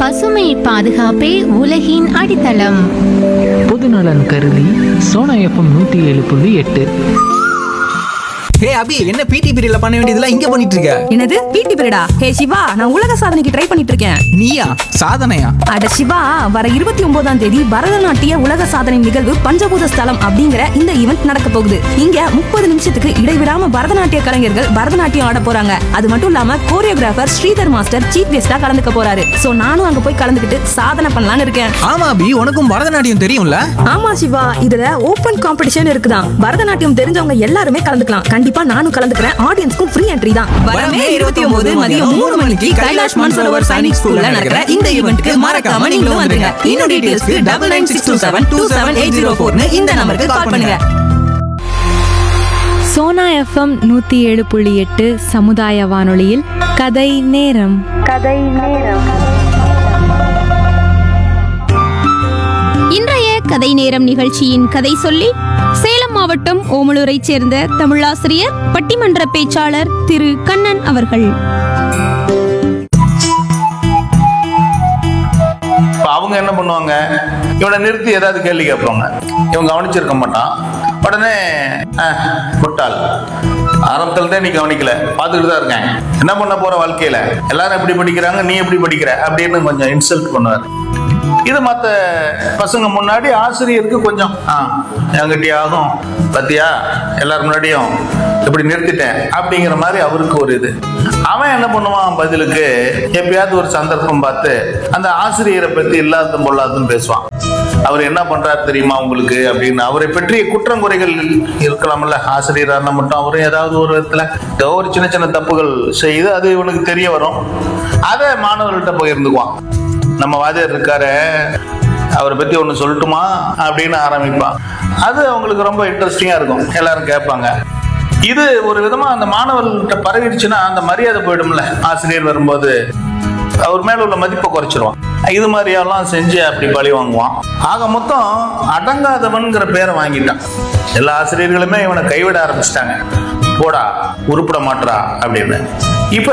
பசுமை பாதுகாப்பே உலகின் அடித்தளம் பொதுநலன் கருதி சோனா எஃப்எம் நூற்றி ஏழு புள்ளி எட்டு ஹே அபி என்ன பிடி பீரியட்ல பண்ண வேண்டியதெல்லாம் இங்க பண்ணிட்டு இருக்க என்னது பிடி பீரியடா ஹே சிவா நான் உலக சாதனைக்கு ட்ரை பண்ணிட்டு இருக்கேன் நீயா சாதனையா அட சிவா வர இருபத்தி ஒன்பதாம் தேதி பரதநாட்டிய உலக சாதனை நிகழ்வு பஞ்சபூத ஸ்தலம் அப்படிங்கிற இந்த ஈவெண்ட் நடக்க போகுது இங்க முப்பது நிமிஷத்துக்கு இடைவிடாம பரதநாட்டிய கலைஞர்கள் பரதநாட்டியம் ஆட போறாங்க அது மட்டும் இல்லாம கோரியோகிராஃபர் ஸ்ரீதர் மாஸ்டர் சீஃப் கெஸ்டா கலந்துக்க போறாரு சோ நானும் அங்க போய் கலந்துக்கிட்டு சாதனை பண்ணலாம்னு இருக்கேன் ஆமா அபி உனக்கும் பரதநாட்டியம் தெரியும்ல ஆமா சிவா இதுல ஓபன் காம்படிஷன் இருக்குதான் பரதநாட்டியம் தெரிஞ்சவங்க எல்லாருமே கலந்துக்கலாம் கண்டிப்பா நானும் கலந்துக்கிறேன் ஆடியன்ஸ்க்கும் ஃப்ரீ என்ட்ரி தான் வரமே இருபத்தி ஒன்பது மதியம் மூணு மணிக்கு கைலாஷ் மான்சரோவர் சைனிக் ஸ்கூல்ல நடக்கிற இந்த ஈவெண்ட்க்கு மறக்காம நீங்களும் வந்துருங்க இன்னும் டீடைல்ஸ்க்கு double nine six two seven two seven eight zero ஃபோர்னு இந்த நம்பருக்கு கால் பண்ணுங்க சோனா எஃப்எம் நூத்தி ஏழு புள்ளி எட்டு சமுதாய வானொலியில் கதை நேரம் இன்றைய கதை நேரம் நிகழ்ச்சியின் கதை சொல்லி சேலம் மாவட்டம் ஓமலூரைச் சேர்ந்த தமிழாசிரியர் பட்டிமன்ற பேச்சாளர் திரு கண்ணன் அவர்கள் இப்போ அவங்க என்ன பண்ணுவாங்க இவனை நிறுத்தி ஏதாவது கேள்வி கேட்பாங்க இவன் கவனிச்சிருக்க மாட்டான் உடனே "அஹ், முட்டாள் ஆரம்பத்துல தான் நீ கவனிக்கல பார்த்துக்கிட்டு தான் இருக்கேன் என்ன பண்ண போற வாழ்க்கையில எல்லாரும் எப்படி படிக்கிறாங்க நீ எப்படி படிக்கிற அப்படின்னு கொஞ்சம் இன்சல்ட் பண்ணுவார் இது மற்ற பசங்க முன்னாடி ஆசிரியருக்கு கொஞ்சம் ஆ என்கிட்ட ஆகும் பத்தியா எல்லாரும் முன்னாடியும் இப்படி நிறுத்திட்டேன் அப்படிங்கிற மாதிரி அவருக்கு ஒரு இது அவன் என்ன பண்ணுவான் பதிலுக்கு எப்பயாவது ஒரு சந்தர்ப்பம் பார்த்து அந்த ஆசிரியரை பத்தி இல்லாததும் பொல்லாததும் பேசுவான் அவர் என்ன பண்றாரு தெரியுமா உங்களுக்கு அப்படின்னு அவரை பற்றிய குற்றம் குறைகள் இருக்கலாம்ல ஆசிரியரா இருந்தா மட்டும் அவரும் ஏதாவது ஒரு விதத்துல ஏதோ ஒரு சின்ன சின்ன தப்புகள் செய்து அது இவனுக்கு தெரிய வரும் அதை மாணவர்கள்ட்ட பகிர்ந்துக்குவான் நம்ம வாத்தியார் இருக்காரு அவரை பத்தி ஒன்று சொல்லட்டுமா அப்படின்னு ஆரம்பிப்பான் அது அவங்களுக்கு ரொம்ப இன்ட்ரெஸ்டிங்கா இருக்கும் எல்லாரும் கேட்பாங்க இது ஒரு விதமா அந்த மாணவர்கள்ட்ட பரவிடுச்சுன்னா அந்த மரியாதை போயிடும்ல ஆசிரியர் வரும்போது அவர் மேல உள்ள மதிப்பை குறைச்சிருவான் இது மாதிரியெல்லாம் செஞ்சு அப்படி பழி வாங்குவான் ஆக மொத்தம் அடங்காதவன்கிற பேரை வாங்கிட்டான் எல்லா ஆசிரியர்களுமே இவனை கைவிட ஆரம்பிச்சிட்டாங்க போடா உருப்பிட மாட்றா அப்படின்னு இப்ப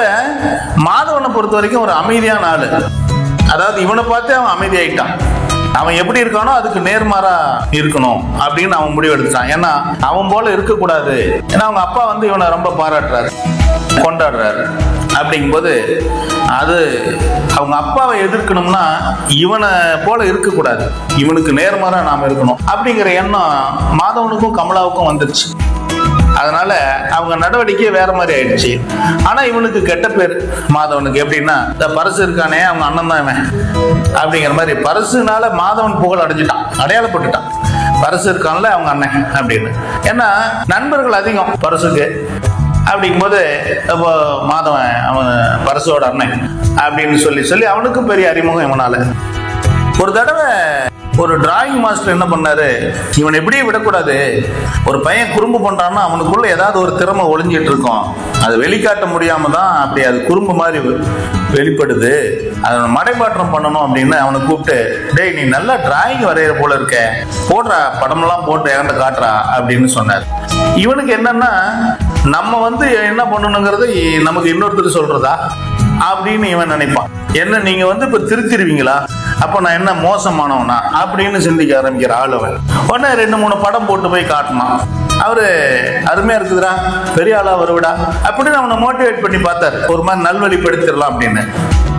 மாதவனை பொறுத்த வரைக்கும் ஒரு அமைதியான ஆளு அதாவது இவனை பார்த்து அவன் அமைதியாயிட்டான் அவன் எப்படி இருக்கானோ அதுக்கு நேர்மாறா இருக்கணும் அப்படின்னு அவன் முடிவு எடுத்துட்டான் ஏன்னா அவன் போல இருக்கக்கூடாது ஏன்னா அவங்க அப்பா வந்து இவனை ரொம்ப பாராட்டுறாரு கொண்டாடுறாரு அப்படிங்கும்போது அது அவங்க அப்பாவை எதிர்க்கணும்னா இவனை போல இருக்கக்கூடாது இவனுக்கு நேர்மாறா நாம் இருக்கணும் அப்படிங்கிற எண்ணம் மாதவனுக்கும் கமலாவுக்கும் வந்துருச்சு அதனால அவங்க நடவடிக்கை வேற மாதிரி ஆயிடுச்சு ஆனா இவனுக்கு கெட்ட பேர் மாதவனுக்கு எப்படின்னா இந்த பரசு இருக்கானே அவங்க அண்ணன் தான் இவன் அப்படிங்கிற மாதிரி பரசுனால மாதவன் புகழ் அடைஞ்சிட்டான் அடையாளப்பட்டுட்டான் பரசு இருக்கான்ல அவங்க அண்ணன் அப்படின்னு ஏன்னா நண்பர்கள் அதிகம் பரசுக்கு அப்படிங்கும்போது இப்போ மாதவன் அவன் பரசோட அண்ணன் அப்படின்னு சொல்லி சொல்லி அவனுக்கும் பெரிய அறிமுகம் இவனால ஒரு தடவை ஒரு டிராயிங் மாஸ்டர் என்ன பண்ணாரு இவன் எப்படியே விடக்கூடாது ஒரு பையன் குறும்பு பண்றான்னா அவனுக்குள்ள ஏதாவது ஒரு திறமை ஒளிஞ்சிட்டு இருக்கும் அதை வெளிக்காட்ட முடியாம தான் அப்படி அது குறும்பு மாதிரி வெ- வெளிப்படுது அதை மடைமாற்றம் பண்ணணும் அப்படின்னு அவனை கூப்பிட்டு டேய் நீ நல்லா டிராயிங் வரைகிற போல இருக்க போடுறா படமெல்லாம் போட்டு என்கிட்ட காட்டுறா அப்படின்னு சொன்னார் இவனுக்கு என்னன்னா நம்ம வந்து என்ன பண்ணணுங்கிறது நமக்கு இன்னொருத்தர் சொல்றதா அப்படின்னு இவன் நினைப்பான் என்ன நீங்க வந்து இப்ப திருத்திருவீங்களா அப்ப நான் என்ன மோசமானவனா அப்படின்னு சிந்திக்க ஆரம்பிக்கிற ஆள் அவன் உடனே ரெண்டு மூணு படம் போட்டு போய் காட்டினான் அவரு அருமையா இருக்குதுடா பெரிய ஆளா வருவிடா அப்படின்னு அவனை மோட்டிவேட் பண்ணி பார்த்தாரு ஒரு மாதிரி நல்வழிப்படுத்திடலாம் அப்படின்னு